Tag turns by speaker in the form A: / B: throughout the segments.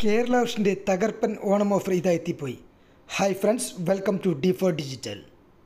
A: കേരള വിഷൻ്റെ തകർപ്പൻ ഓണം ഓഫർ ഇതാ എത്തിപ്പോയി hi friends welcome to D four digital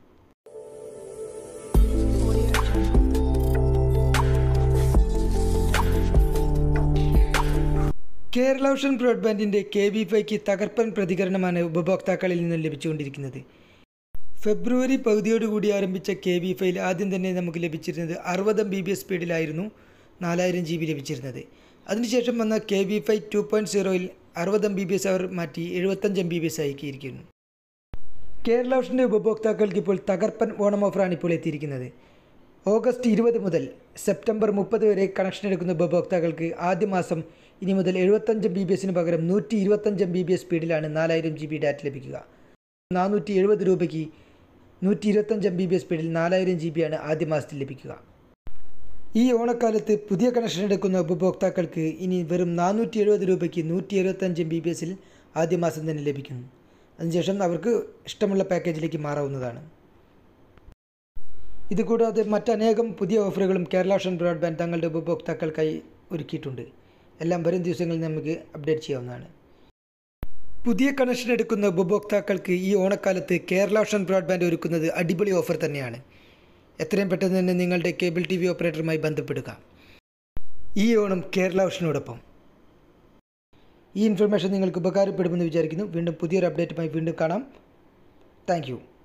A: Kerala vision ബ്രോഡ്ബാൻഡിൻ്റെ കെ വി ഫൈക്ക് തകർപ്പൻ പ്രതികരണമാണ് ഉപഭോക്താക്കളിൽ നിന്ന് ലഭിച്ചുകൊണ്ടിരിക്കുന്നത് ഫെബ്രുവരി പകുതിയോടുകൂടി ആരംഭിച്ച കെ വി ഫൈൽ ആദ്യം തന്നെ നമുക്ക് ലഭിച്ചിരുന്നത് അറുപത് എം ബി ബി എസ് സ്പീഡിലായിരുന്നു നാലായിരം ജി ബി ലഭിച്ചിരുന്നത് അതിനുശേഷം വന്ന K V five two point സീറോയിൽ അറുപത് എം ബി ബി എസ് അവർ മാറ്റി എഴുപത്തഞ്ച് എം ബി ബി എസ് ആക്കിയിരിക്കുന്നു കേരള വിഷൻ്റെ ഉപഭോക്താക്കൾക്ക് ഇപ്പോൾ തകർപ്പൻ ഓണം ഓഫറാണ് ഇപ്പോൾ എത്തിയിരിക്കുന്നത് ഓഗസ്റ്റ് ഇരുപത് മുതൽ സെപ്റ്റംബർ മുപ്പത് വരെ കണക്ഷൻ എടുക്കുന്ന ഉപഭോക്താക്കൾക്ക് ആദ്യ മാസം ഇനി മുതൽ എഴുപത്തഞ്ച് ബി ബി എസിന് പകരം നൂറ്റി ഇരുപത്തഞ്ച് ബി ബി എസ് സ്പീഡിലാണ് നാലായിരം ജി ബി ഡാറ്റ ലഭിക്കുക നാനൂറ്റി എഴുപത് രൂപയ്ക്ക് നൂറ്റി ഇരുപത്തഞ്ച് എം ബി ബി എസ് സ്പീഡിൽ നാലായിരം ജി ബിയാണ് ആദ്യ മാസത്തിൽ ലഭിക്കുക ഈ ഓണക്കാലത്ത് പുതിയ കണക്ഷൻ എടുക്കുന്ന ഉപഭോക്താക്കൾക്ക് ഇനി വെറും നാനൂറ്റി എഴുപത് രൂപയ്ക്ക് നൂറ്റി എഴുപത്തഞ്ച് എം ബി ബി എസിൽ ആദ്യ മാസം തന്നെ ലഭിക്കുന്നു അതിനുശേഷം അവർക്ക് ഇഷ്ടമുള്ള പാക്കേജിലേക്ക് മാറാവുന്നതാണ് ഇതുകൂടാതെ മറ്റനേകം പുതിയ ഓഫറുകളും കേരള വിഷൻ ബ്രോഡ്ബാൻഡ് തങ്ങളുടെ ഉപഭോക്താക്കൾക്കായി ഒരുക്കിയിട്ടുണ്ട് എല്ലാം വരും ദിവസങ്ങളിൽ നമുക്ക് അപ്ഡേറ്റ് ചെയ്യാവുന്നതാണ് പുതിയ കണക്ഷൻ എടുക്കുന്ന ഉപഭോക്താക്കൾക്ക് ഈ ഓണക്കാലത്ത് കേരള വിഷൻ ബ്രോഡ്ബാൻഡ് ഒരുക്കുന്നത് അടിപൊളി ഓഫർ തന്നെയാണ് എത്രയും പെട്ടെന്ന് തന്നെ നിങ്ങളുടെ കേബിൾ ടി വി ഓപ്പറേറ്ററുമായി ബന്ധപ്പെടുക ഈ ഓണം കേരള വിഷനോടൊപ്പം ഈ ഇൻഫർമേഷൻ നിങ്ങൾക്ക് ഉപകാരപ്പെടുമെന്ന് വിചാരിക്കുന്നു വീണ്ടും പുതിയൊരു അപ്ഡേറ്റുമായി വീണ്ടും കാണാം താങ്ക്